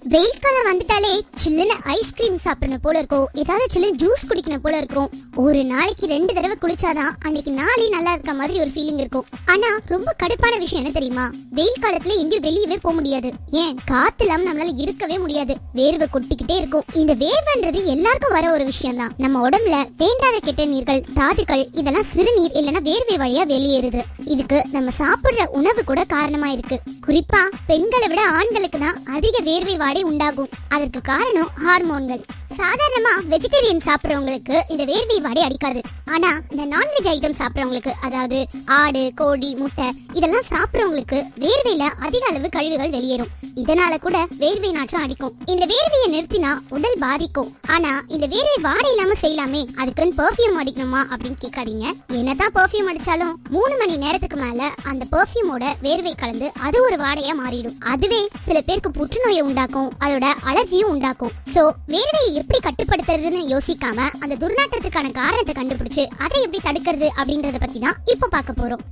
வெயில் காலம் வந்துட்டாலே சில்லுன்னு ஐஸ்கிரீம் சாப்பிடணும் போல இருக்கும் ஏதாவது சில்லுன்னு ஜூஸ் குடிக்கணும் போல இருக்கும் ஒரு நாளைக்கு ரெண்டு தடவை குளிச்சாதான் அன்னைக்கு நாளே நல்லா இருக்க மாதிரி ஒரு ஃபீலிங் இருக்கும் ஆனா ரொம்ப கடுப்பான விஷயம் என்ன தெரியுமா வெயில் காலத்துல எங்கேயும் வெளியவே போக முடியாது ஏன் காத்து இல்லாம நம்மளால இருக்கவே முடியாது வேர்வை கொட்டிக்கிட்டே இருக்கும் இந்த வேர்வைன்றது எல்லாருக்கும் வர ஒரு விஷயம் தான் நம்ம உடம்புல வேண்டாத கெட்ட நீர்கள் தாதுக்கள் இதெல்லாம் சிறுநீர் இல்லைன்னா வேர்வை வழியா வெளியேறுது இதுக்கு நம்ம சாப்பிடுற உணவு கூட காரணமா இருக்கு குறிப்பா பெண்களை விட ஆண்களுக்கு தான் அதிக வேர்வை வாடை உண்டாகும் அதற்கு காரணம் ஹார்மோன்கள் சாதாரணமா வெஜிடேரியன் சாப்பிடுறவங்களுக்கு இந்த வேர்வை வாடை அடிக்காது ஆனா இந்த நான்வெஜ் ஐட்டம் சாப்பிடுறவங்களுக்கு அதாவது ஆடு கோழி முட்டை இதெல்லாம் சாப்பிடுறவங்களுக்கு வேர்வையில அதிக அளவு கழிவுகள் வெளியேறும் இதனால கூட வேர்வை நாற்றம் அடிக்கும் இந்த வேர்வையை நிறுத்தினா உடல் பாதிக்கும் ஆனா இந்த வேர்வை வாடை இல்லாம செய்யலாமே அதுக்குன்னு பெர்ஃப்யூம் அடிக்கணுமா அப்படின்னு கேட்காதீங்க என்னதான் பெர்ஃப்யூம் அடிச்சாலும் மூணு மணி நேரத்துக்கு மேல அந்த பெர்ஃப்யூமோட வேர்வை கலந்து அது ஒரு வாடையா மாறிடும் அதுவே சில பேருக்கு புற்றுநோயை உண்டாக்கும் அதோட அலர்ஜியும் உண்டாக்கும் சோ வேர்வையை எப்படி கட்டுப்படுத்துறதுன்னு யோசிக்காம அந்த துர்நாற்றத்துக்கான காரணத்தை கண்டுபிடிச்சு அதை எப்படி தடுக்கிறது அப்படின்றத பத்தி தான் இப்போ பார்க்க போறோம்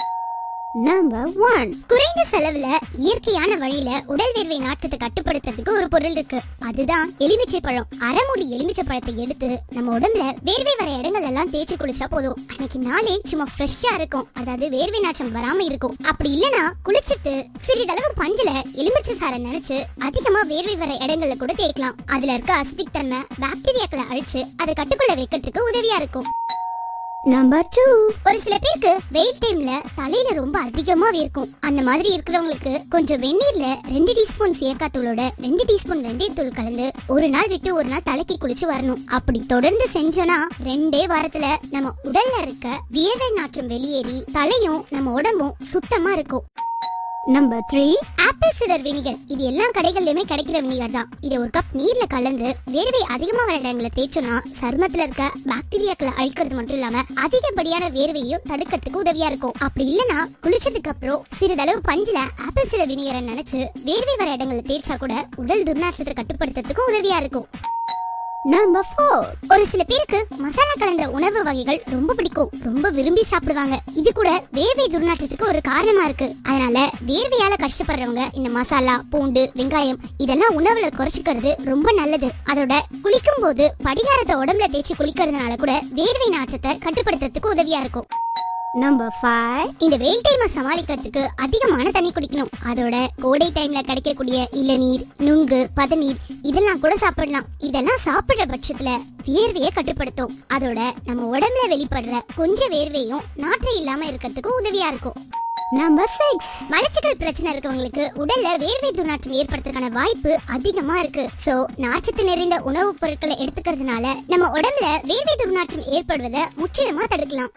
நம்பர் ஒன் குறைந்த செலவுல இயற்கையான வழியில உடல் வேர்வை நாற்றத்தை கட்டுப்படுத்துறதுக்கு ஒரு பொருள் இருக்கு அதுதான் எலுமிச்சை பழம் அரைமுடி எலுமிச்சை பழத்தை எடுத்து நம்ம உடம்புல வேர்வை வர இடங்கள் எல்லாம் தேய்ச்சி குளிச்சா போதும் அன்னைக்கு நாளே சும்மா ஃப்ரெஷ்ஷா இருக்கும் அதாவது வேர்வை நாற்றம் வராம இருக்கும் அப்படி இல்லனா குளிச்சிட்டு சிறிதளவு பஞ்சுல எலுமிச்சை சாரை நினைச்சு அதிகமா வேர்வை வர இடங்கள்ல கூட தேய்க்கலாம் அதுல இருக்க அசிட்டிக் தன்மை பாக்டீரியாக்களை அழிச்சு அதை கட்டுக்குள்ள வைக்கிறதுக்கு உதவியா இருக்கும் நம்பர் டூ ஒரு சில பேருக்கு வெயில் டைம்ல தலையில ரொம்ப அதிகமா வேர்க்கும் அந்த மாதிரி இருக்கிறவங்களுக்கு கொஞ்சம் வெந்நீர்ல ரெண்டு டீஸ்பூன் சேக்காத்தூளோட ரெண்டு டீஸ்பூன் வெந்தயத்தூள் கலந்து ஒரு நாள் விட்டு ஒரு நாள் தலைக்கு குளிச்சு வரணும் அப்படி தொடர்ந்து செஞ்சோம்னா ரெண்டே வாரத்துல நம்ம உடல்ல இருக்க வியர்வை நாற்றம் வெளியேறி தலையும் நம்ம உடம்பும் சுத்தமா இருக்கும் number three apple cider vinegar இது எல்லா கடைகள்லயுமே கிடைக்கிற வினிகர் தான் இதை ஒரு கப் நீர்ல கலந்து வேர்வை அதிகமா வர இடங்களை தேய்ச்சோம்னா சருமத்துல இருக்க பாக்டீரியாக்களை அழிக்கிறது மட்டும் இல்லாம அதிகப்படியான வேர்வையும் தடுக்கிறதுக்கு உதவியா இருக்கும் அப்படி இல்லனா குளிச்சதுக்கு அப்புறம் சிறிதளவு பஞ்சுல ஆப்பிள் சிடர் வினிகரை நினைச்சு வேர்வை வர இடங்களை தேய்ச்சா கூட உடல் துர்நாற்றத்தை கட்டுப்படுத்துறதுக்கு உதவியா இருக்கும் நம்பர் ஃபோர் ஒரு சில பேருக்கு மசாலா கலந்த உணவு வகைகள் ரொம்ப பிடிக்கும் ரொம்ப விரும்பி சாப்பிடுவாங்க இது கூட வேர்வை துர்நாற்றத்துக்கு ஒரு காரணமா இருக்கு அதனால வேர்வையால கஷ்டப்படுறவங்க இந்த மசாலா பூண்டு வெங்காயம் இதெல்லாம் உணவுல குறைச்சிக்கிறது ரொம்ப நல்லது அதோட குளிக்கும் போது படிகாரத்தை உடம்புல தேய்ச்சி குளிக்கிறதுனால கூட வேர்வை நாற்றத்தை கட்டுப்படுத்துறதுக்கு உதவியா இருக்கும் நம்பர் ஃபைவ் இந்த வெயில் டைமை சமாளிக்கிறதுக்கு அதிகமான தண்ணி குடிக்கணும் அதோட கோடை டைம்ல கிடைக்கக்கூடிய இளநீர் நுங்கு பதநீர் இதெல்லாம் கூட சாப்பிடலாம் இதெல்லாம் சாப்பிடுற பட்சத்துல வேர்வையை கட்டுப்படுத்தும் அதோட நம்ம உடம்புல வெளிப்படுற கொஞ்சம் வேர்வையும் நாற்றம் இல்லாம இருக்கிறதுக்கு உதவியா இருக்கும் நம்பர் சிக்ஸ் மலச்சிக்கல் பிரச்சனை இருக்கவங்களுக்கு உடல்ல வேர்வை துர்நாற்றம் ஏற்படுறதுக்கான வாய்ப்பு அதிகமா இருக்கு சோ நார்ச்சத்து நிறைந்த உணவுப் பொருட்களை எடுத்துக்கிறதுனால நம்ம உடம்புல வேர்வை துர்நாற்றம் ஏற்படுவதை முற்றிலுமா தடுக்கலாம்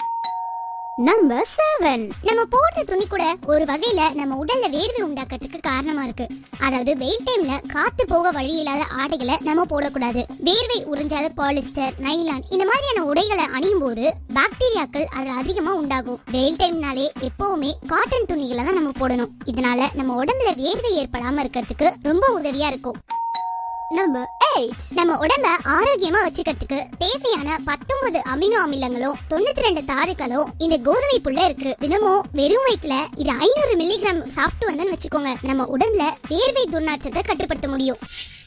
நம்பர் செவன் நம்ம போடுற துணி கூட ஒரு வகையில நம்ம உடல்ல வேர்வை உண்டாக்குறதுக்கு காரணமா இருக்கு அதாவது வெயில் டைம்ல காத்து போக வழி இல்லாத ஆடைகளை நம்ம போடக்கூடாது வேர்வை உறிஞ்சாத பாலிஸ்டர் நைலான் இந்த மாதிரியான உடைகளை அணியும் போது பாக்டீரியாக்கள் அதுல அதிகமா உண்டாகும் வெயில் டைம்னாலே எப்பவுமே காட்டன் துணிகளை தான் நம்ம போடணும் இதனால நம்ம உடம்புல வேர்வை ஏற்படாம இருக்கிறதுக்கு ரொம்ப உதவியா இருக்கும் நம்பர் எயிட் நம்ம உடம்ப ஆரோக்கியமா வச்சுக்கிறதுக்கு தேவையான பத்தொன்பது அமினோ அமிலங்களும் தொண்ணூத்தி ரெண்டு தாதுக்களும் இந்த கோதுமை புல்ல இருக்கு தினமும் வெறும் வயிற்றுல இது ஐநூறு மில்லிகிராம் சாப்பிட்டு வந்தோம்னு வச்சுக்கோங்க நம்ம உடம்புல வேர்வை துர்நாற்றத்தை கட்டுப்படுத்த முடியும்